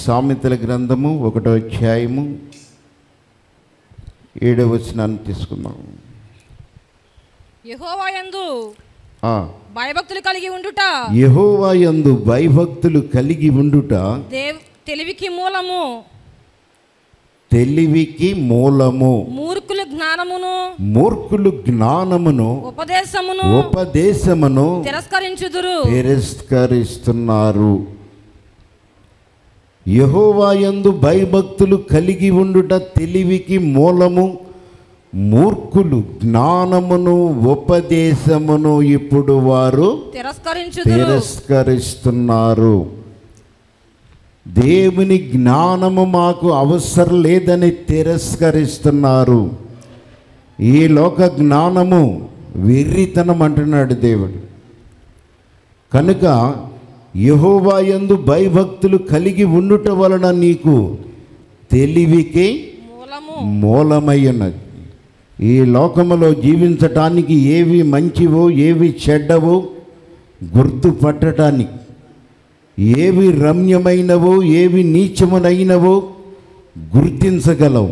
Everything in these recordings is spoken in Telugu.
సామెతల గ్రంథము ఒకటో అధ్యాయము ఏడవ వచనాన్ని తీసుకుందాం యెహోవాయందు ఆ, భయభక్తులు కలిగి ఉండుట యెహోవా యందు భయభక్తులు కలిగి ఉండుట దేవ్ తెలివికి మూలము తెలివికి మూలము మూర్ఖులు జ్ఞానమును మూర్ఖులు జ్ఞానమును ఉపదేశమును ఉపదేశమును తిరస్కరించుదురు తిరస్కరిస్తున్నారు యహోవాయందు భయభక్తులు కలిగి ఉండుట తెలివికి మూలము మూర్ఖులు జ్ఞానమును ఉపదేశమును ఇప్పుడు వారు తిరస్కరించుదురు తిరస్కరిస్తున్నారు దేవుని జ్ఞానము మాకు అవసరం లేదని తిరస్కరిస్తున్నారు ఈ లోక జ్ఞానము వెర్రితనం అంటున్నాడు దేవుడు కనుక యహోవాయందు భయభక్తులు కలిగి ఉండుట వలన నీకు తెలివికి మూలము మూలమై ఉన్నది ఈ లోకములో జీవించటానికి ఏవి మంచివో ఏవి చెడ్డవో గుర్తుపట్టడానికి ఏవి రమ్యమైనవో ఏవి నీచమునైనవో గుర్తించగలవు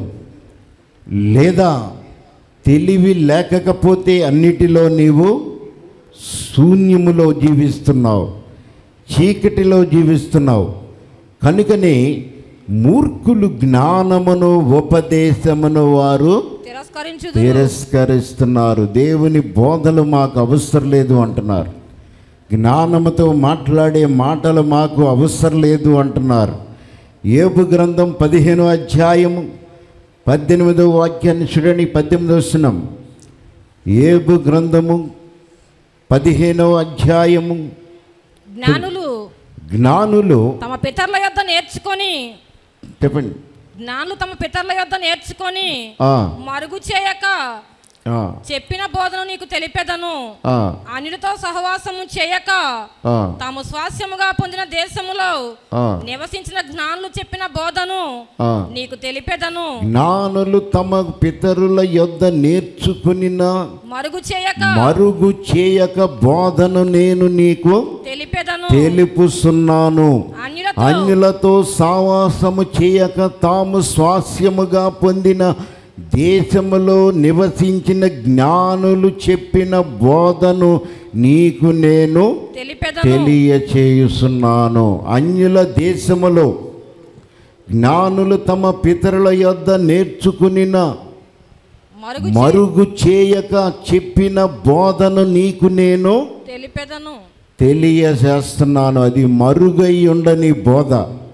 లేదా తెలివి లేకపోతే అన్నిటిలో నీవు శూన్యములో జీవిస్తున్నావు చీకటిలో జీవిస్తున్నావు కనుకనే మూర్ఖులు జ్ఞానమును ఉపదేశమును వారు తిరస్కరించుదురు తిరస్కరిస్తున్నారు దేవుని బోధలు మాకు అవసరం లేదు అంటున్నారు జ్ఞానముతో మాట్లాడే మాటలు మాకు అవసరం లేదు అంటున్నారు ఏబు గ్రంథం పదిహేనో అధ్యాయము పద్దెనిమిదో వాక్యాన్ని చూడండి పద్దెనిమిదో వస్తున్నాం ఏబు గ్రంథము పదిహేనో అధ్యాయము జ్ఞానులు జ్ఞానులు తమ పితరుల యొద్ద నేర్చుకొని చెప్పండి జ్ఞానులు తమ పితరుల యొద్ద నేర్చుకొని ఆ, మరుగు చేయక ఆ, చెప్పిన బోధను నీకు తెలిపెదను ఆ, అన్యులతో సహవాసము చేయక ఆ, తాము స్వాస్యముగా పొందిన దేశములో ఆ, నివసించిన జ్ఞానులు చెప్పిన బోధను ఆ. నీకు తెలిపెదను జ్ఞానులు తమ పితరుల యొద్ద నేర్చుకునిన మరుగు చేయక మరుగు చేయక బోధను నేను నీకు తెలిపెదను తెలుపుస్తున్నాను అన్యులతో అన్యులతో సావాసము చేయక తాము స్వాస్యముగా పొందిన దేశములో నివసించిన జ్ఞానులు చెప్పిన బోధను నీకు నేను తెలిపెదను తెలియచేయుచున్నాను అన్యుల దేశములో జ్ఞానులు తమ పితరుల యొద్ద నేర్చుకునిన మరుగు మరుగు చేయక చెప్పిన బోధను నీకు నేను తెలిపెదను తెలియజేస్తున్నాను అది మరుగై ఉండని బోధ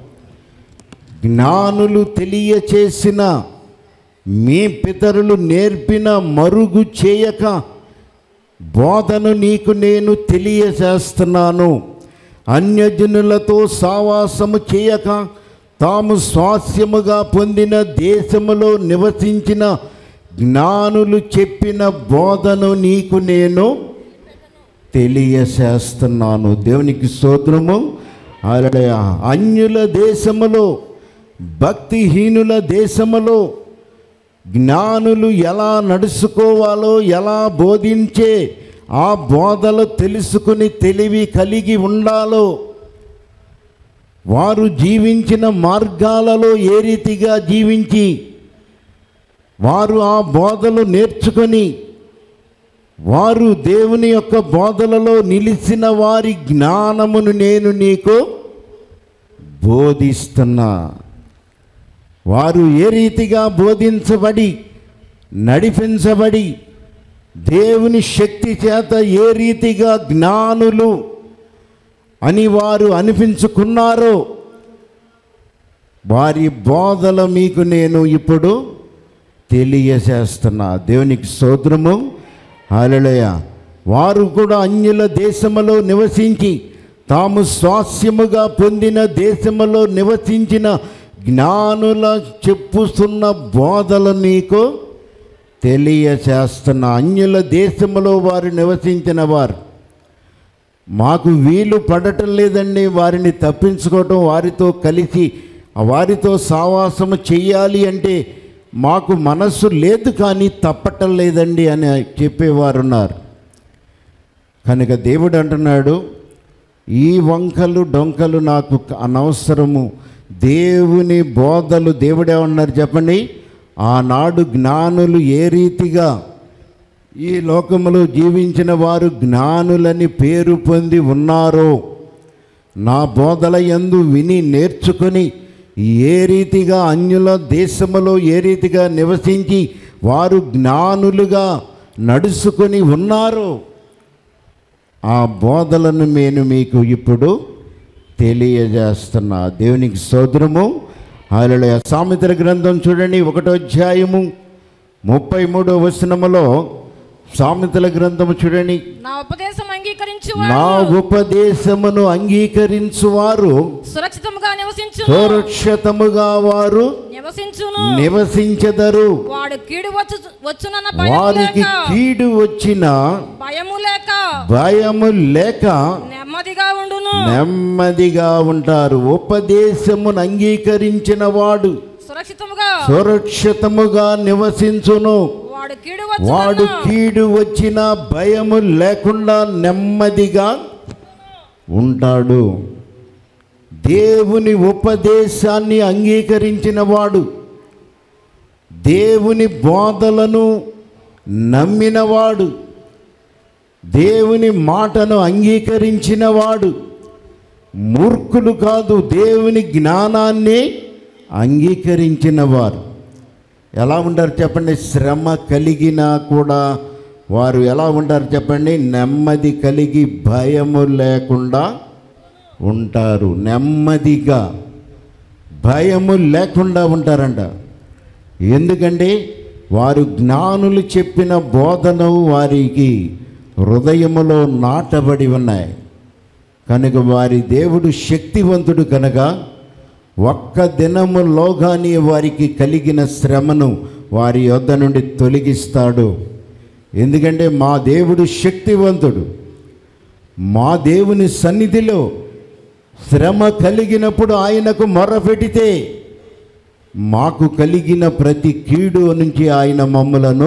జ్ఞానులు తెలియచేసిన మీ పితరులు నేర్పిన మరుగు చేయక బోధను నీకు నేను తెలియజేస్తున్నాను అన్యజనులతో సావాసము చేయక తాము స్వాస్యముగా పొందిన దేశములో నివసించిన జ్ఞానులు చెప్పిన బోధను నీకు నేను తెలియచేస్తున్నాను దేవునికి స్తోత్రము అలడయ అన్యుల దేశములో భక్తిహీనుల దేశములో జ్ఞానులు ఎలా నడుచుకోవాలో ఎలా బోధించే ఆ బోధలు తెలుసుకుని తెలివి కలిగి ఉండాలో వారు జీవించిన మార్గాలలో ఏ రీతిగా జీవించి వారు ఆ బోధలు నేర్చుకొని వారు దేవుని యొక్క బోధలలో నిలిచిన వారి జ్ఞానమును నేను నీకు బోధిస్తున్నా వారు ఏ రీతిగా బోధించబడి నడిపించబడి దేవుని శక్తి చేత ఏ రీతిగా జ్ఞానులు అని వారు అనిపించుకున్నారో వారి బోధల మీకు నేను ఇప్పుడు తెలియజేస్తున్నా దేవునికి స్తోత్రము హల్లెలూయా వారు కూడా అన్యుల దేశములో నివసించి తాము స్వాస్యముగా పొందిన దేశములో నివసించిన జ్ఞానుల చెప్పుతున్న బోధలు నీకు తెలియచేస్తున్న అన్యుల దేశములో వారు నివసించిన వారు మాకు వీలు పడటం లేదండి వారిని తప్పించుకోవటం వారితో కలిసి వారితో సావాసము చెయ్యాలి అంటే మాకు మనస్సు లేదు కానీ తప్పటం లేదండి అని చెప్పేవారు ఉన్నారు కనుక దేవుడు అంటున్నాడు ఈ వంకలు డొంకలు నాకు అనవసరము దేవుని బోధలు దేవుడే ఉన్నారు చెప్పండి ఆనాడు జ్ఞానులు ఏ రీతిగా ఈ లోకములో జీవించిన వారు జ్ఞానులని పేరు పొంది ఉన్నారో నా బోధల యందు విని నేర్చుకొని ఏ రీతిగా అన్యుల దేశములో ఏ రీతిగా నివసించి వారు జ్ఞానులుగా నడుచుకొని ఉన్నారో ఆ బోధలను నేను మీకు ఇప్పుడు తెలియజేస్తున్నా దేవునికి సోదరము ఆయన సామెతల గ్రంథం చూడండి ఒకటో అధ్యాయము ముప్పై మూడో వచనములో సామెతల గ్రంథము చూడండి నా ఉపదేశం అంగీకరించు నా ఉపదేశమును అంగీకరించువారు సురక్షితముగా నివసించు సురక్షితముగా వారు నివసించును నివసించెదరు వాడు కీడు వచ్చు వచ్చునన్న భయము వారికి లేక కీడు వచ్చిన భయము లేక భయము లేక నెమ్మదిగా ఉండును నెమ్మదిగా ఉంటారు ఉపదేశమును అంగీకరించిన వాడు సురక్షితముగా సురక్షితముగా నివసించును వాడు కీడు వాడు వచ్చు కీడు వచ్చిన భయము లేకుండా నెమ్మదిగా ఉంటాడు దేవుని ఉపదేశాన్ని అంగీకరించిన వాడు దేవుని బోధలను నమ్మినవాడు దేవుని మాటను అంగీకరించినవాడు మూర్ఖులు కాదు దేవుని జ్ఞానాన్ని అంగీకరించినవారు ఎలా ఉంటారు చెప్పండి శ్రమ కలిగినా కూడా వారు ఎలా ఉంటారు చెప్పండి నెమ్మది కలిగి భయము లేకుండా ఉంటారు నెమ్మదిగా భయము లేకుండా ఉంటారంట ఎందుకంటే వారు జ్ఞానులు చెప్పిన బోధన వారికి హృదయములో నాటబడి ఉన్నాయి కనుక వారి దేవుడు శక్తివంతుడు కనుక ఒక్క దినములోగానే వారికి కలిగిన శ్రమను వారి యొద్ద నుండి తొలగిస్తాడు ఎందుకంటే మా దేవుడు శక్తివంతుడు మా దేవుని సన్నిధిలో శ్రమ కలిగినప్పుడు ఆయనకు మొరపెడితే మాకు కలిగిన ప్రతి కీడు నుంచి ఆయన మమ్ములను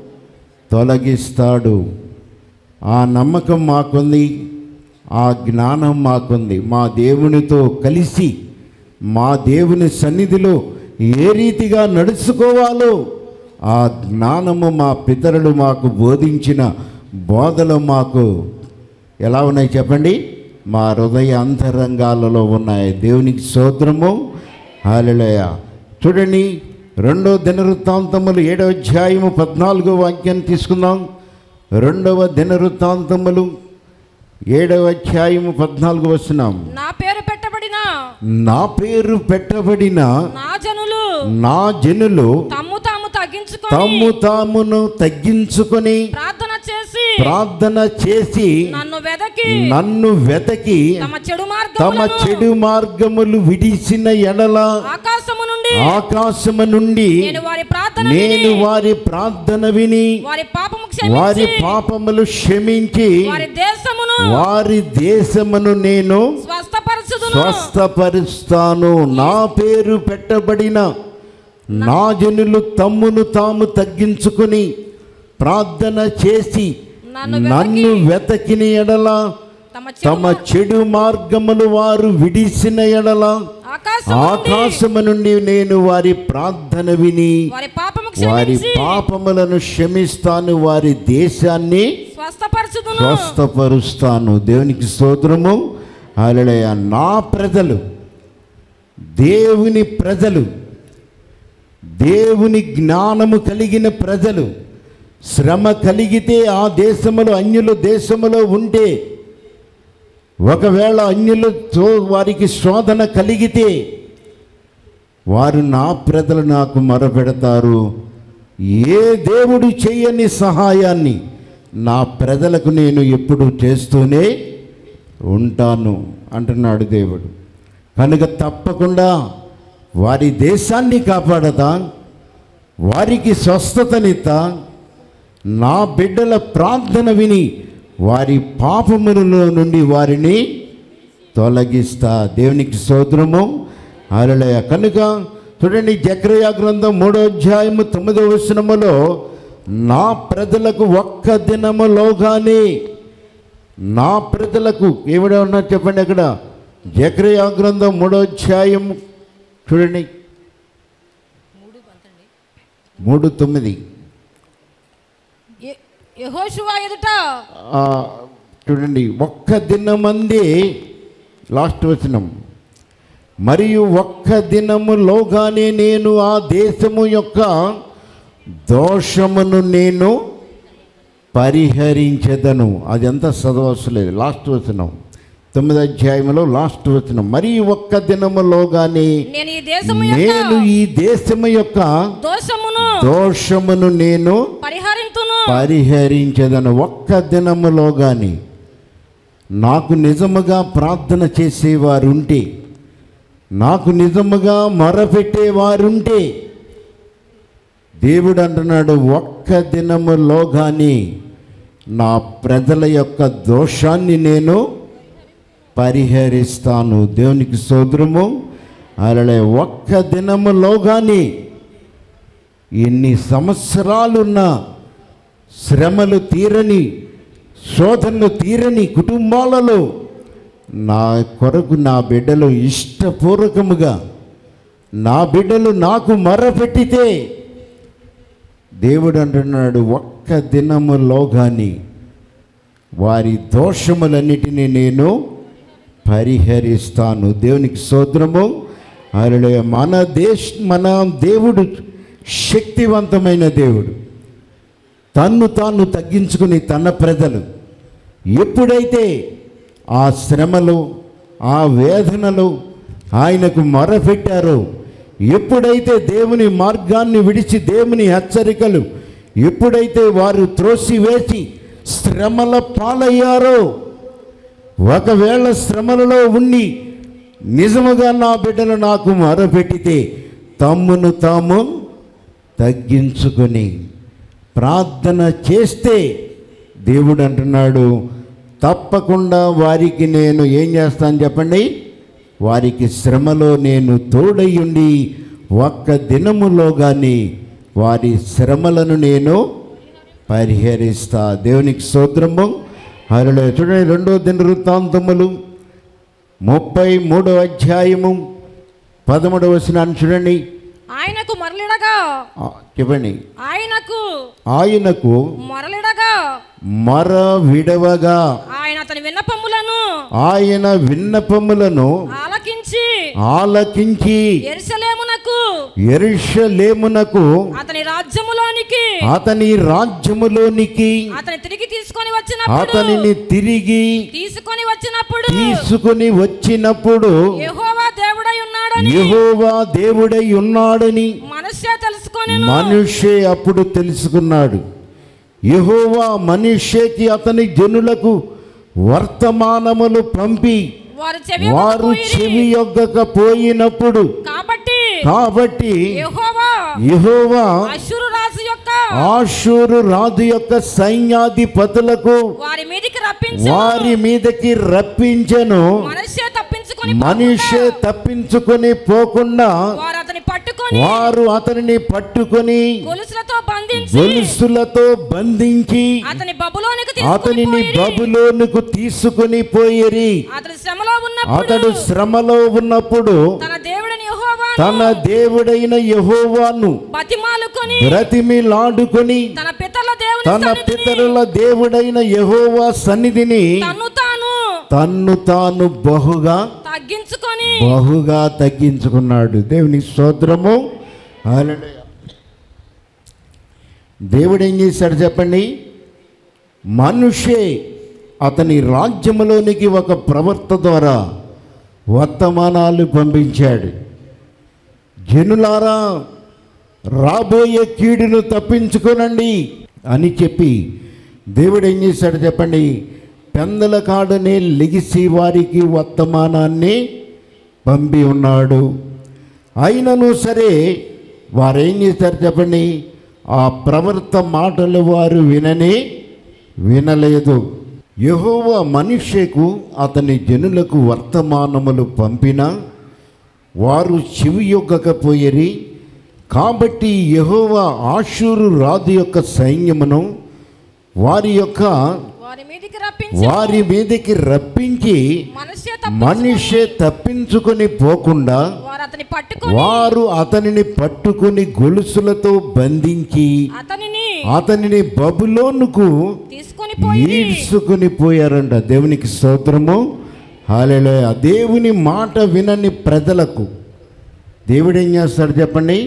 తొలగిస్తాడు ఆ నమ్మకం మాకుంది ఆ జ్ఞానం మాకుంది మా దేవునితో కలిసి మా దేవుని సన్నిధిలో ఏ రీతిగా నడుచుకోవాలో ఆ జ్ఞానము మా పితరులు మాకు బోధించిన బోధలు మాకు ఎలా ఉన్నాయి చెప్పండి మా హృదయ అంతరంగాలలో ఉన్నాయి దేవునికి స్తోత్రము హాలెలయ చూడండి రెండో దినవృత్తాంతములు ఏడవ అధ్యాయము పద్నాలుగో వాక్యాన్ని తీసుకుందాం రెండవ దినవృత్తాంతములు ఏడవ అధ్యాయము పద్నాలుగు వస్తున్నాం నా పేరు పెట్టబడిన నా పేరు పెట్టబడిన నా జనులు నా జనులు తమ్ము తాము తగ్గించుకొని తమ్ము తామును తగ్గించుకొని ప్రార్థన చేసి ప్రార్థన చేసి నన్ను వెదకి నన్ను వెతకి తమ చెడు తమ మార్గములను చెడు మార్గములు విడిచిన ఎడల ఆకాశము నుండి ఆకాశము నుండి నేను వారి ప్రార్థన నేను విని వారి ప్రార్థన విని వారి పాపము వారి క్షమించి పాపములు క్షమించి వారి దేశమును వారి దేశమును నేను స్వస్థపరచుదును స్వస్థపరుస్తాను నా పేరు పెట్టబడిన నా జనులు తమ్మును తాము తగ్గించుకుని ప్రార్థన చేసి నన్ను నన్ను వెతకిన ఎడల తమ తమ చెడు చెడు మార్గములు వారు విడిసిన ఎడల ఆకాశము నుండి ఆకాశము నుండి నేను వారి ప్రార్థన విని వారి పాపము వారి క్షమించి పాపములను క్షమిస్తాను వారి దేశాన్ని స్వస్థపరచుదును స్వస్థపరుస్తాను దేవునికి స్తోత్రము హల్లెలూయా నా ప్రజలు దేవుని ప్రజలు దేవుని జ్ఞానము కలిగిన ప్రజలు శ్రమ కలిగితే ఆ దేశములో అన్యులు దేశములో ఉంటే ఒకవేళ అన్యులతో వారికి శోధన కలిగితే వారు నా ప్రజలు నాకు మొరపెడతారు ఏ దేవుడు చేయని సహాయాన్ని నా ప్రజలకు నేను ఎప్పుడు చేస్తూనే ఉంటాను అంటున్నాడు దేవుడు కనుక తప్పకుండా వారి దేశాన్ని కాపాడతా వారికి స్వస్థతనిత్తా నా బిడ్డల ప్రార్థన విని వారి పాపములలో నుండి వారిని తొలగిస్తా దేవునికి స్తోత్రము అలలయ కనుక చూడండి జక్రయ గ్రంథం మూడో అధ్యాయము తొమ్మిదో వచనములో నా ప్రజలకు ఒక్క దినములోగానే నా ప్రజలకు ఏమిడా ఉన్నారు చెప్పండి అక్కడ జక్రయ గ్రంథం మూడో అధ్యాయం చూడండి మూడు తొమ్మిది యె- యెహోషువ ఎదుట ఆ, చూడండి ఒక్క దినమంది లాస్ట్ వచనం మరియు ఒక్క దినములోగానే నేను ఆ దేశము యొక్క దోషమును నేను పరిహరించదను అది ఎంత చదవసలేదు లాస్ట్ వచనం తొమ్మిది అధ్యాయంలో లాస్ట్ వచనం మరి ఒక్క దినములోగానే నేను ఈ దేశము నేను యొక్క ఈ దేశము యొక్క దోషమును దోషమును నేను పరిహరింతును పరిహరించదను ఒక్క దినములో కానీ నాకు నిజముగా ప్రార్థన చేసేవారుంటే నాకు నిజముగా మొరపెట్టేవారుంటే దేవుడు అంటున్నాడు ఒక్క దినములో కానీ నా ప్రజల యొక్క దోషాన్ని నేను పరిహరిస్తాను దేవునికి సోదరము అలాగే ఒక్క దినములో కానీ ఎన్ని సంవత్సరాలున్నా శ్రమలు తీరని శోధనలు తీరని కుటుంబాలలో నా కొరకు నా బిడ్డలు ఇష్టపూర్వకముగా నా బిడ్డలు నాకు మరపెట్టితే దేవుడు అంటున్నాడు ఒక్క దినములో కానీ వారి దోషములన్నిటినీ నేను పరిహరిస్తాను దేవునికి సోదరము అరలే మన దేశ మన దేవుడు శక్తివంతమైన దేవుడు తన్ను తాను తగ్గించుకుని తన ప్రజలు ఎప్పుడైతే ఆ శ్రమలు ఆ వేదనలు ఆయనకు మొరపెట్టారో ఎప్పుడైతే దేవుని మార్గాన్ని విడిచి దేవుని హెచ్చరికలు ఎప్పుడైతే వారు త్రోసివేసి శ్రమల పాలయ్యారో ఒకవేళ శ్రమలలో ఉండి నిజముగా నా బిడ్డలు నాకు మొరపెట్టితే తమ్మును తాము తగ్గించుకొని ప్రార్థన చేస్తే దేవుడు అంటున్నాడు తప్పకుండా వారికి నేను ఏం చేస్తాను చెప్పండి వారికి శ్రమలో నేను తోడయ్యుండి ఒక్క దినములో కానీ వారి శ్రమలను నేను పరిహరిస్తా దేవునికి స్తోత్రము హరలో చూడండి రెండో దిన వృత్తాంతములు ముప్పై మూడో అధ్యాయము పదమూడవ వచనాన్ని చూడండి ఆయనకు మరలిడగా ఆ, చెప్పండి ఆయనకు ఆయనకు మరలిడగా మర విడవగా ఆయన అతని విన్నపములను ఆయన విన్నపములను ఆలకించి ఆలకించి ఎరుసలేమునకు ఎరుషలేమునకు అతని రాజ్యములోనికి అతని రాజ్యములోనికి అతని తిరిగి తీసుకొని వచ్చినప్పుడు అతనిని తిరిగి తీసుకొని వచ్చినప్పుడు తీసుకుని వచ్చినప్పుడు యెహోవా దేవుడై ఉన్నాడని యెహోవా దేవుడై ఉన్నాడని మనస్సే తెలుసుకొని మనుషే అప్పుడు తెలుసుకున్నాడు యెహోవా మనుష్యకి అతని జనులకు వర్తమానములు పంపి వారు చెవి వారు చెవి యొగ్గకపోయినప్పుడు కాబట్టి కాబట్టి యెహోవా యెహోవా అశురు రాజు యొక్క ఆషూరు రాజు యొక్క సైన్యాధిపతులకు వారి మీదికి రప్పించి వారి మీదకి రప్పించెను మనస్సే తప్పించుకొని మనిషే పోకుండా తప్పించుకొని పోకుండా వారు అతని పట్టుకొని వారు అతనిని పట్టుకొని గొలుసులతో బంధించి గొలుసులతో బంధించి అతని బబులోనికి అతనిని తీసుకొని బబులోనుకు తీసుకుని పోయిరి అతని శ్రమలో ఉన్నప్పుడు అతడు శ్రమలో ఉన్నప్పుడు తన దేవుడిని యెహోవా తన దేవుడైన యెహోవాను బతిమాలుకొని బ్రతిమిలాడుకొని తన పితరుల దేవుని తన సన్నిధిని పితరుల దేవుడైన యెహోవా సన్నిధిని తన్ను తాను తన్ను తాను బహుగా తగ్గించుకొని బహుగా తగ్గించుకున్నాడు దేవుని స్తోత్రము హల్లెలూయా. దేవుడు ఏం చేశాడు చెప్పండి మనుషే అతని రాజ్యములోనికి ఒక ప్రవర్త ద్వారా వర్తమానాలు పంపించాడు జనులారా రాబోయే కీడును తప్పించుకోనండి అని చెప్పి దేవుడు ఏం చేశాడు చెప్పండి పెందల కాడనే లెగిసి వారికి వర్తమానాన్ని పంపి ఉన్నాడు అయినను సరే వారేం చేశారు చెప్పండి ఆ ప్రవర్త మాటలు వారు విననే వినలేదు యెహోవ మనుష్యకు అతని జనులకు వర్తమానములు పంపినా వారు చెవి యొగ్గకపోయిరి కాబట్టి యెహోవా ఆషూరు రాజు యొక్క సైన్యమును వారి యొక్క వారి మీదికి రప్పించి వారి మీదకి రప్పించి మనస్సే మనిషే తప్పించుకొని పోకుండా వారు అతని అతని పట్టుకొని వారు అతనిని పట్టుకుని గొలుసులతో బంధించి అతనిని అతనిని బబులోనుకు తీసుకొని పోయి ఈడ్చుకుని పోయారంట దేవునికి స్తోత్రము హాలేలోయ దేవుని మాట వినని ప్రజలకు దేవుడు ఏం చేస్తాడు చెప్పండి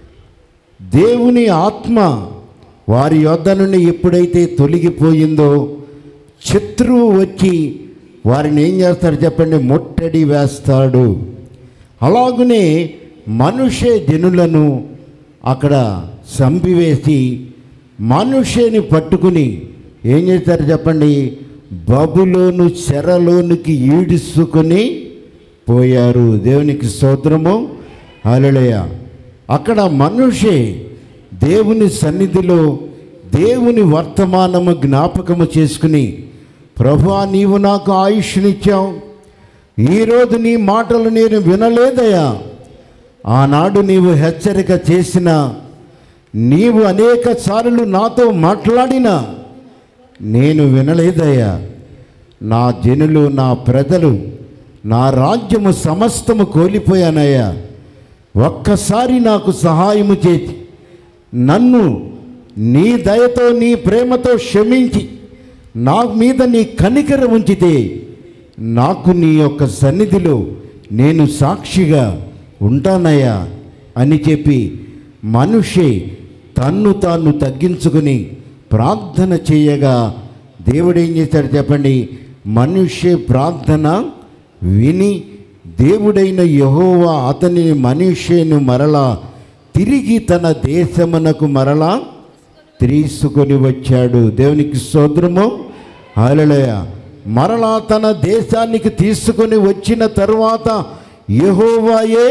దేవుని ఆత్మ వారి యొద్ద నుండి ఎప్పుడైతే తొలగిపోయిందో శత్రువు వచ్చి వారిని ఏం చేస్తాడు చెప్పండి ముట్టడి వేస్తాడు అలాగునే మనుష్య జనులను అక్కడ చంపివేసి మనుష్యని పట్టుకుని ఏం చేస్తారు చెప్పండి బబులోను చెరలోనికి ఈడుసుకొని పోయారు దేవునికి స్తోత్రము హల్లెలూయా అక్కడ మనుషే దేవుని సన్నిధిలో దేవుని వర్తమానము జ్ఞాపకము చేసుకుని ప్రభువా నీవు నాకు ఆయుష్నిచ్చావు ఈరోజు నీ మాటలు నేను వినలేదయ్యా ఆనాడు నీవు హెచ్చరిక చేసిన నీవు అనేక సార్లు నాతో మాట్లాడినా నేను వినలేదయ్యా నా జనులు నా ప్రజలు నా రాజ్యము సమస్తము కోల్పోయానయ్యా ఒక్కసారి నాకు సహాయము చేసి నన్ను నీ దయతో నీ ప్రేమతో క్షమించి నా మీద నీ కనికర ఉంచితే నాకు నీ యొక్క సన్నిధిలో నేను సాక్షిగా ఉంటానయ్యా అని చెప్పి మనిషి తన్ను తాను తగ్గించుకుని ప్రార్థన చేయగా దేవుడు ఏం చేశాడు చెప్పండి మనుష్య ప్రార్థన విని దేవుడైన యహోవా అతనిని మనుష్యను మరలా తిరిగి తన దేశమునకు మరలా తీసుకొని వచ్చాడు దేవునికి స్తోత్రము హల్లెలూయ మరలా తన దేశానికి తీసుకొని వచ్చిన తరువాత యెహోవాయే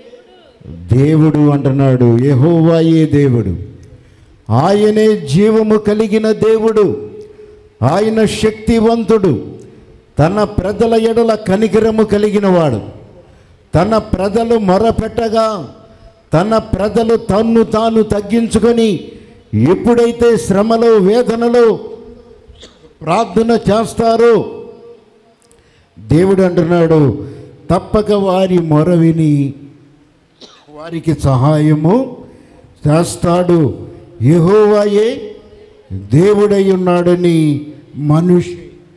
దేవుడు అంటున్నాడు యెహోవాయే దేవుడు ఆయనే జీవము కలిగిన దేవుడు ఆయన శక్తివంతుడు తన ప్రజల ఎడల కనికరము కలిగినవాడు తన ప్రజలు మొరపెట్టగా తన ప్రజలు తన్ను తాను తగ్గించుకొని ఎప్పుడైతే శ్రమలో వేదనలో ప్రార్థన చేస్తారో దేవుడు అంటున్నాడు తప్పక వారి మొర విని వారికి సహాయము చేస్తాడు యెహోవాయే దేవుడై ఉన్నాడని మనుష్య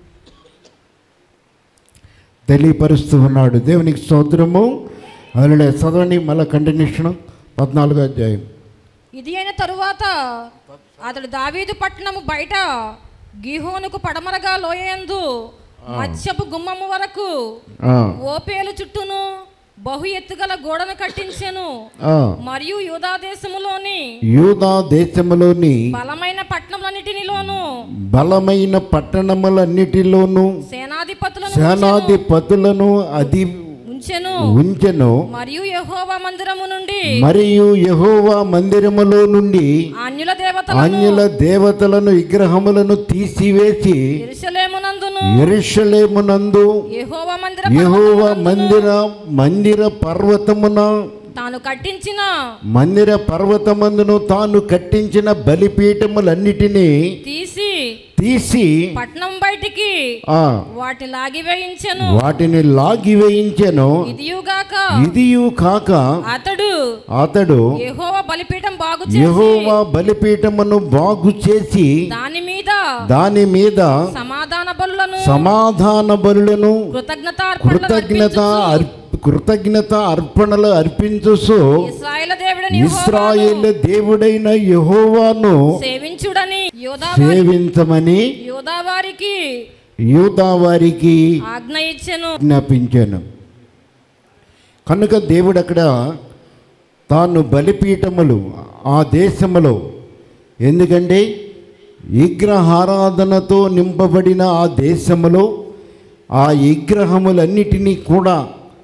తెలియపరుస్తూ ఉన్నాడు దేవునికి స్తోత్రము అలా చదవండి మళ్ళీ కంటిన్యూషన్ పద్నాలుగో అధ్యాయం ఇది అయిన తరువాత అతడు దావీదు పట్టణము బయట గిహోనుకు పడమరగా లోయందు మత్స్యపు గుమ్మము వరకు ఆ, ఓపేలు చుట్టూను బహు ఎత్తుగల గోడను కట్టించెను ఆ. మరియు యూదా దేశములోని యూదా దేశములోని బలమైన పట్టణములన్నిటినిలోను బలమైన పట్టణములన్నిటిలోనూ సేనాధిపతులను సేనాధిపతులను అది ఉంచెను ఉంచెను మరియు యెహోవా మందిరము నుండి మరియు యెహోవా మందిరములో నుండి అన్యుల దేవతలను అన్యుల దేవతలను విగ్రహములను తీసివేసి యెరూషలేమునందును ఎరుషలేమునందు యెహోవా మందిర యెహోవా పర్వతమునందును మందిర మందిర పర్వతమున తాను కట్టించిన మందిర పర్వతమందును తాను కట్టించిన బలిపీఠములన్నిటినీ తీసి తీసి పట్నం బయటికి ఆ వాటి లాగివేయించెను వాటిని లాగివేయించెను ఇదియుగాక ఇదియు కాక అతడు అతడు యెహోవా బలిపీఠం బాగు చేసి యెహోవా బలిపీఠమును బాగు చేసి దాని మీద దాని మీద సమాధాన బలులను సమాధాన బలులను కృతజ్ఞత కృతజ్ఞత అర్ప- కృతజ్ఞత అర్పణలు అర్పించుసు ఇస్రాయేల్ దేవుడని ఇస్రాయేల్ దేవుడైన యెహోవాను సేవించుడని యోధా సేవించమని యోధా వారికి యూదా వారికి ఆజ్ఞ ఇచ్చెను ఆజ్ఞాపించాను కనుక దేవుడు అక్కడ తాను బలిపీఠములు ఆ దేశములో ఎందుకంటే విగ్రహారాధనతో నింపబడిన ఆ దేశములో ఆ విగ్రహములన్నిటినీ కూడా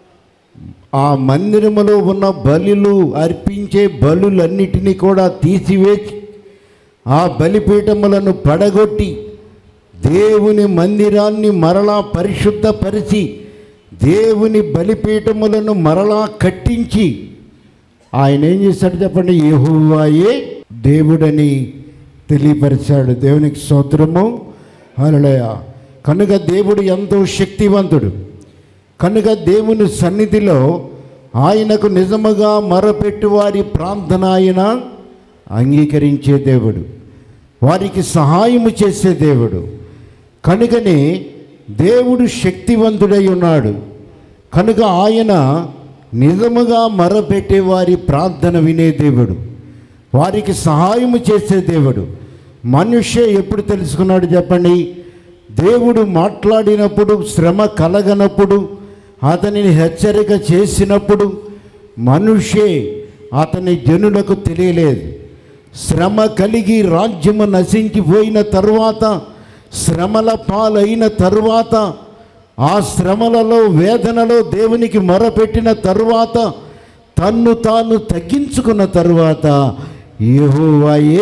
ఆ మందిరములో ఉన్న బలులు అర్పించే బలులన్నిటినీ కూడా తీసివేసి ఆ బలిపీఠములను పడగొట్టి దేవుని మందిరాన్ని మరలా పరిశుద్ధపరిచి దేవుని బలిపీఠములను మరలా కట్టించి ఆయన ఏం చేశాడు చెప్పండి యెహోవాయే దేవుడని తెలియపరిచాడు దేవునికి స్తోత్రము హల్లెలూయ కనుక దేవుడు ఎంతో శక్తివంతుడు కనుక దేవుని సన్నిధిలో ఆయనకు నిజముగా మొరపెట్టు వారి ప్రార్థన ఆయన అంగీకరించే దేవుడు వారికి సహాయము చేసే దేవుడు కనుకనే దేవుడు శక్తివంతుడై ఉన్నాడు కనుక ఆయన నిజముగా మొరపెట్టే వారి ప్రార్థన వినే దేవుడు వారికి సహాయము చేసే దేవుడు మనుష్య ఎప్పుడు తెలుసుకున్నాడు చెప్పండి దేవుడు మాట్లాడినప్పుడు శ్రమ కలగనప్పుడు అతనిని హెచ్చరిక చేసినప్పుడు మనుష్యే అతని జనులకు తెలియలేదు శ్రమ కలిగి రాజ్యము నశించిపోయిన తరువాత శ్రమల పాలైన తరువాత ఆ శ్రమలలో వేదనలో దేవునికి మొరపెట్టిన తరువాత తన్ను తాను తగ్గించుకున్న తరువాత యెహోవాయే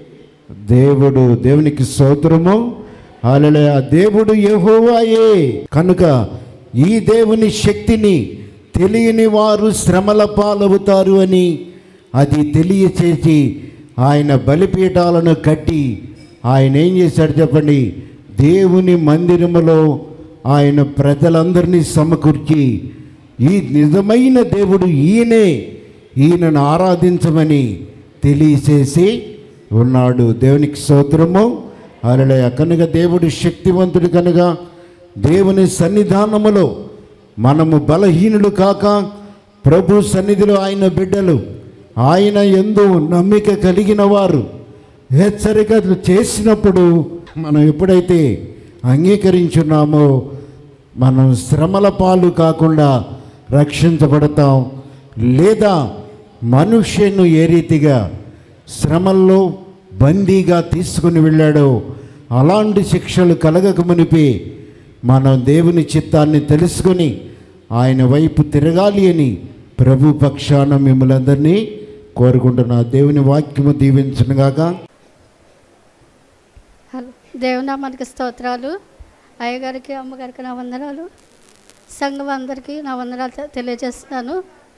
దేవుడు దేవునికి స్తోత్రము అలలే ఆ దేవుడు యెహోవాయే కనుక ఈ దేవుని శక్తిని తెలియని వారు శ్రమల పాలవుతారు అని అది తెలియచేసి ఆయన బలిపీఠాలను కట్టి ఆయన ఏం చేశాడు చెప్పండి దేవుని మందిరములో ఆయన ప్రజలందరినీ సమకూర్చి ఈ నిజమైన దేవుడు ఈయనే ఈయనను ఆరాధించమని తెలియచేసి ఉన్నాడు దేవునికి స్తోత్రము అలలయ కనుక దేవుడు శక్తివంతుడు కనుక దేవుని సన్నిధానములో మనము బలహీనులు కాక ప్రభు సన్నిధిలో ఆయన బిడ్డలు ఆయన ఎందు నమ్మిక కలిగిన వారు హెచ్చరికలు చేసినప్పుడు మనం ఎప్పుడైతే అంగీకరించున్నామో మనం శ్రమల పాలు కాకుండా రక్షించబడతాం లేదా మనుష్యను ఏ రీతిగా శ్రమల్లో బందీగా తీసుకుని వెళ్ళాడో అలాంటి శిక్షలు కలగక మునిపి మనం దేవుని చిత్తాన్ని తెలుసుకొని ఆయన వైపు తిరగాలి అని ప్రభు పక్షాన మిమ్మల్ని అందరినీ కోరుకుంటున్నా దేవుని వాక్యము దీవించనుగాక హలో దేవునామానికి స్తోత్రాలు అయ్యగారికి అమ్మగారికి నా వందనాలు సంఘం అందరికీ నా వందనాలు తె- తెలియజేస్తున్నాను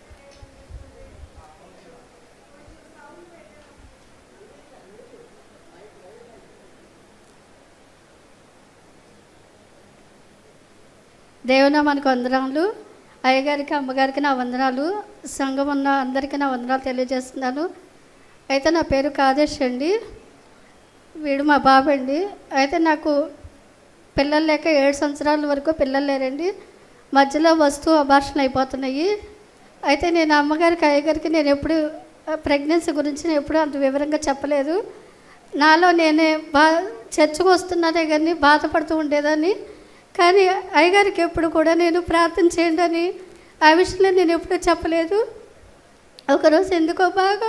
దేవునామానికి వందనాలు అయ్యగారికి అమ్మగారికి నా వందనాలు సంఘం ఉన్న అందరికీ నా వందనాలు తెలియజేస్తున్నాను అయితే నా పేరు కాదేశ్ అండి వీడు మా బాబు అండి అయితే నాకు పిల్లలు లేక ఏడు సంవత్సరాల వరకు పిల్లలు లేరండి మధ్యలో వస్తూ అబార్షన్ అయిపోతున్నాయి అయితే నేను అమ్మగారికి అయ్యగారికి నేను ఎప్పుడు ప్రెగ్నెన్సీ గురించి నేను ఎప్పుడు అంత వివరంగా చెప్పలేదు నాలో నేనే బా చర్చకు వస్తున్నానే కానీ బాధపడుతూ ఉండేదాన్ని కానీ అయ్యగారికి ఎప్పుడు కూడా నేను ప్రార్థన చేయండి అని ఆ విషయంలో నేను ఎప్పుడూ చెప్పలేదు ఒకరోజు ఎందుకో బాగా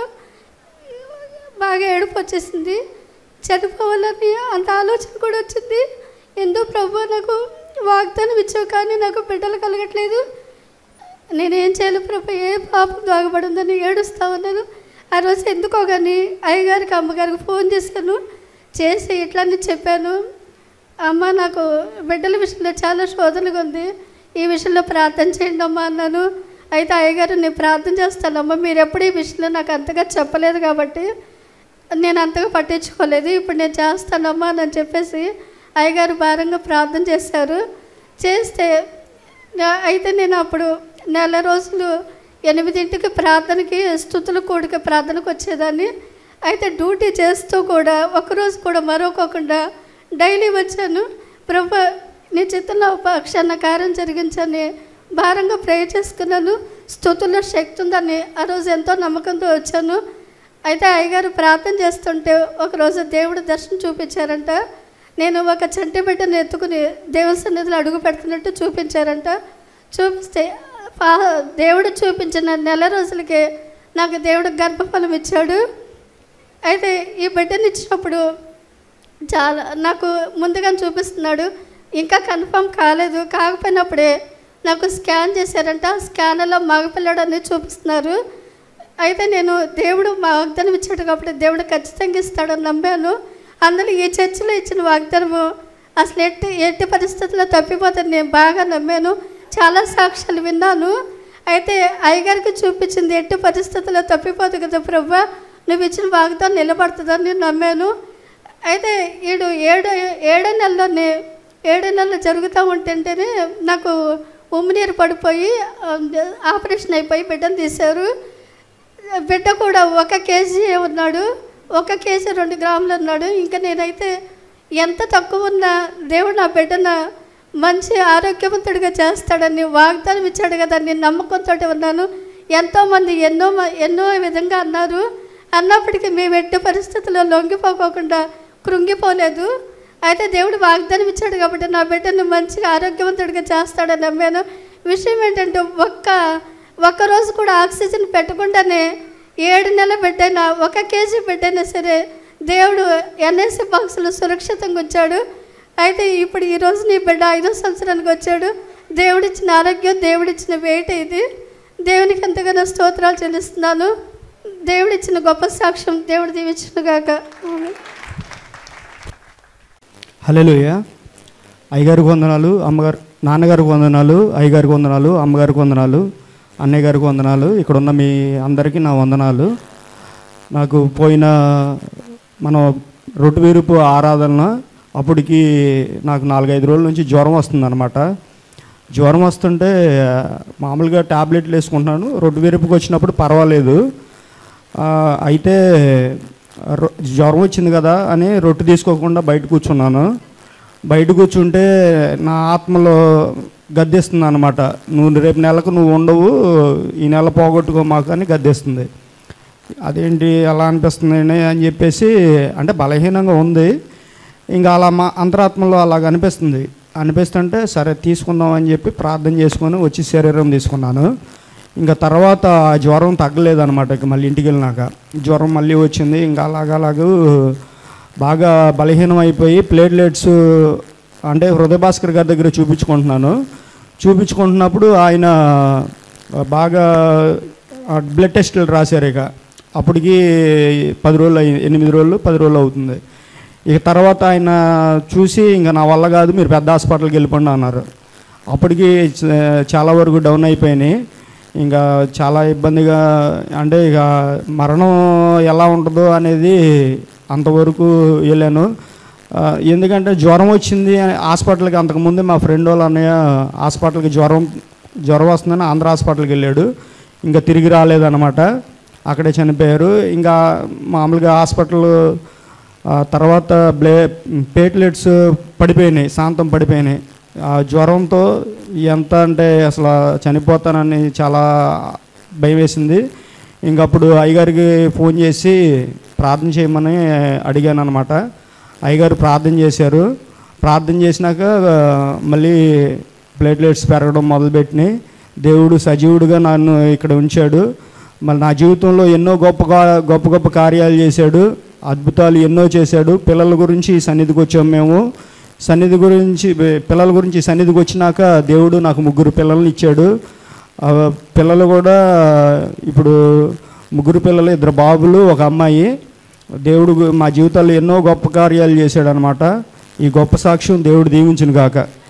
బాగా ఏడుపు వచ్చేసింది చనిపోవాలని అంత ఆలోచన కూడా వచ్చింది ఎందు ప్రభు నాకు వాగ్దానం ఇచ్చావు కానీ నాకు బిడ్డలు కలగట్లేదు నేనేం చేయాలి ప్రభు ఏ పాపం దాగబడి ఉందని ఏడుస్తా ఉన్నాను ఆ రోజు ఎందుకో కానీ అయ్యగారికి అమ్మగారికి ఫోన్ చేశాను చేసి ఇట్లని చెప్పాను అమ్మ నాకు బిడ్డల విషయంలో చాలా శోధనగా ఉంది ఈ విషయంలో ప్రార్థన చేయండి అమ్మా అన్నాను అయితే అయ్యగారు నేను ప్రార్థన చేస్తానమ్మా మీరు ఎప్పుడు ఈ విషయంలో నాకు అంతగా చెప్పలేదు కాబట్టి నేను అంతగా పట్టించుకోలేదు ఇప్పుడు నేను చేస్తానమ్మా అని చెప్పేసి అయ్యగారు భారంగా ప్రార్థన చేశారు చేస్తే నా- అయితే నేను అప్పుడు నెల రోజులు ఎనిమిదింటికి ప్రార్థనకి స్థుతుల కూడిక ప్రార్థనకు వచ్చేదాన్ని అయితే డ్యూటీ చేస్తూ కూడా ఒకరోజు కూడా మరొకకుండా డైలీ వచ్చాను ప్రభు నీ చిత్తంలో పక్షాన కార్యం జరిగించని భారంగా ప్రే చేసుకున్నాను స్థుతుల్లో శక్తి ఉందని ఆ రోజు ఎంతో నమ్మకంతో వచ్చాను అయితే అయ్యగారు ప్రార్థన చేస్తుంటే ఒకరోజు దేవుడు దర్శనం చూపించారంట నేను ఒక చంటి బిడ్డను ఎత్తుకుని దేవుని సన్నిధిలో అడుగు పెడుతున్నట్టు చూపించారంట చూపిస్తే పా- దేవుడు చూపించిన నెల రోజులకే నాకు దేవుడు గర్భఫలం ఇచ్చాడు అయితే ఈ బిడ్డని ఇచ్చినప్పుడు చాలా నాకు ముందుగా చూపిస్తున్నాడు ఇంకా కన్ఫర్మ్ కాలేదు కాకపోయినప్పుడే నాకు స్కాన్ చేశారంట స్కాన్లో మగపిల్లడు అని చూపిస్తున్నారు అయితే నేను దేవుడు మా వాగ్దానం ఇచ్చాడు కాబట్టి దేవుడు ఖచ్చితంగా ఇస్తాడని నమ్మాను అందులో ఈ చర్చిలో ఇచ్చిన వాగ్దానము అసలు ఎట్టి ఎట్టి పరిస్థితుల్లో తప్పిపోతుంది నేను బాగా నమ్మాను చాలా సాక్ష్యాలు విన్నాను అయితే అయ్యగారికి చూపించింది ఎట్టి పరిస్థితుల్లో తప్పిపోదు కదా ప్రభా నువ్వు ఇచ్చిన వాగ్దానం నిలబడుతుందని నేను నమ్మాను అయితే ఈడు ఏడు ఏడో నెలలోనే ఏడో నెలలు జరుగుతూ ఉంటుంటేనే నాకు ఉమ్మినీరు పడిపోయి ఆ, ఆపరేషన్ అయిపోయి బిడ్డను తీశారు బిడ్డ కూడా ఒక కేజీ ఉన్నాడు ఒక కేజీ రెండు గ్రాములు ఉన్నాడు ఇంకా నేనైతే ఎంత తక్కువ ఉన్నా దేవుడు నా బిడ్డన మంచి ఆరోగ్యవంతుడిగా చేస్తాడని వాగ్దానం ఇచ్చాడు కదా నేను నమ్మకంతో ఉన్నాను ఎంతోమంది ఎన్నో మ- ఎన్నో విధంగా అన్నారు అన్నప్పటికీ మేము ఎట్టి పరిస్థితుల్లో లొంగిపోకోకుండా కృంగిపోలేదు అయితే దేవుడు వాగ్దానం ఇచ్చాడు కాబట్టి నా బిడ్డను మంచిగా ఆరోగ్యవంతుడిగా చేస్తాడని నమ్మాను విషయం ఏంటంటే ఒక్క ఒక్క రోజు కూడా ఆక్సిజన్ పెట్టకుండానే ఏడు నెలల బిడ్డైనా ఒక కేజీ బిడ్డైనా సరే దేవుడు ఎన్ఎస్సి బాక్సులు సురక్షితంగా ఉంచాడు అయితే ఇప్పుడు ఈ రోజు నీ బిడ్డ ఐదో సంవత్సరానికి వచ్చాడు దేవుడిచ్చిన ఆరోగ్యం దేవుడిచ్చిన వెయిట్ ఇది దేవునికి ఎంతగానో స్తోత్రాలు చెల్లిస్తున్నాను దేవుడిచ్చిన గొప్ప సాక్ష్యం దేవుడు దీవించిన గాక ఆమేన్. హలోయ అయ్యగారికి వందనాలు అమ్మగారు నాన్నగారికి వందనాలు అయ్యగారికి వందనాలు అమ్మగారికి వందనాలు అన్నయ్య గారికి వందనాలు ఇక్కడ ఉన్న మీ అందరికీ నా వందనాలు నాకు పోయిన మనం రొట్టు వీరుపు ఆరాధన అప్పటికి నాకు నాలుగైదు రోజుల నుంచి జ్వరం వస్తుందన్నమాట జ్వరం వస్తుంటే మామూలుగా టాబ్లెట్లు వేసుకుంటున్నాను రొట్టు వీరుపుకి వచ్చినప్పుడు పర్వాలేదు ఆ, అయితే రొ- జ్వరం వచ్చింది కదా అని రొట్టె తీసుకోకుండా బయట కూర్చున్నాను బయట కూర్చుంటే నా ఆత్మలో గద్దెస్తుంది అనమాట నువ్వు రేపు నెలకు నువ్వు ఉండవు ఈ నెల పోగొట్టుకో మాకు అని గద్దెస్తుంది అదేంటి అలా అనిపిస్తుంది అని చెప్పేసి అంటే బలహీనంగా ఉంది ఇంకా అలా మా అంతరాత్మలో అలాగ అనిపిస్తుంది అనిపిస్తుంటే సరే తీసుకుందాం అని చెప్పి ప్రార్థన చేసుకొని వచ్చి శరీరం తీసుకున్నాను ఇంకా తర్వాత ఆ జ్వరం తగ్గలేదన్నమాట ఇక మళ్ళీ ఇంటికి వెళ్ళినాక జ్వరం మళ్ళీ వచ్చింది ఇంకా అలాగలాగూ బాగా బలహీనం అయిపోయి ప్లేట్లెట్స్ అంటే హృదయ భాస్కర్ గారి దగ్గర చూపించుకుంటున్నాను చూపించుకుంటున్నప్పుడు ఆయన బాగా బ్లడ్ టెస్టులు రాశారు ఇక అప్పటికి పది రోజులు అయ్యి ఎనిమిది రోజులు పది రోజులు అవుతుంది ఇక తర్వాత ఆయన చూసి ఇంకా నా వల్ల కాదు మీరు పెద్ద హాస్పిటల్కి వెళ్ళిపోండి అన్నారు అప్పటికి చ- చాలా వరకు డౌన్ అయిపోయినాయి ఇంకా చాలా ఇబ్బందిగా అంటే ఇక మరణం ఎలా ఉంటుందో అనేది అంతవరకు వెళ్ళాను ఆ, ఎందుకంటే జ్వరం వచ్చింది అని హాస్పిటల్కి అంతకుముందే మా ఫ్రెండ్ వాళ్ళ అన్నయ్య హాస్పిటల్కి జ్వరం జ్వరం వస్తుందని ఆంధ్ర హాస్పిటల్కి వెళ్ళాడు ఇంకా తిరిగి రాలేదన్నమాట అక్కడే చనిపోయారు ఇంకా మామూలుగా హాస్పిటల్ ఆ తర్వాత బ్లే ప్లేట్లెట్స్ పడిపోయినాయి శాంతం పడిపోయినాయి ఆ జ్వరంతో ఎంత అంటే అసలు చనిపోతానని చాలా భయం వేసింది ఇంకప్పుడు అయ్యగారికి ఫోన్ చేసి ప్రార్థన చేయమని అడిగాను అనమాట అయ్యగారు ప్రార్థన చేశారు ప్రార్థన చేసినాక ఆ, మళ్ళీ ప్లేట్లెట్స్ పెరగడం మొదలుపెట్టినాయి దేవుడు సజీవుడుగా నన్ను ఇక్కడ ఉంచాడు మళ్ళీ నా జీవితంలో ఎన్నో గొప్ప కా- గొప్ప గొప్ప కార్యాలు చేశాడు అద్భుతాలు ఎన్నో చేశాడు పిల్లల గురించి ఈ సన్నిధికి వచ్చాము మేము సన్నిధి గురించి పిల్లల గురించి ఈ సన్నిధికి వచ్చినాక దేవుడు నాకు ముగ్గురు పిల్లల్ని ఇచ్చాడు ఆ పిల్లలు కూడా ఇప్పుడు ముగ్గురు పిల్లలు ఇద్దరు బాబులు ఒక అమ్మాయి దేవుడు మా జీవితాల్లో ఎన్నో గొప్ప కార్యాలు చేశాడు అనమాట ఈ గొప్ప సాక్ష్యం దేవుడు దీవించును గాక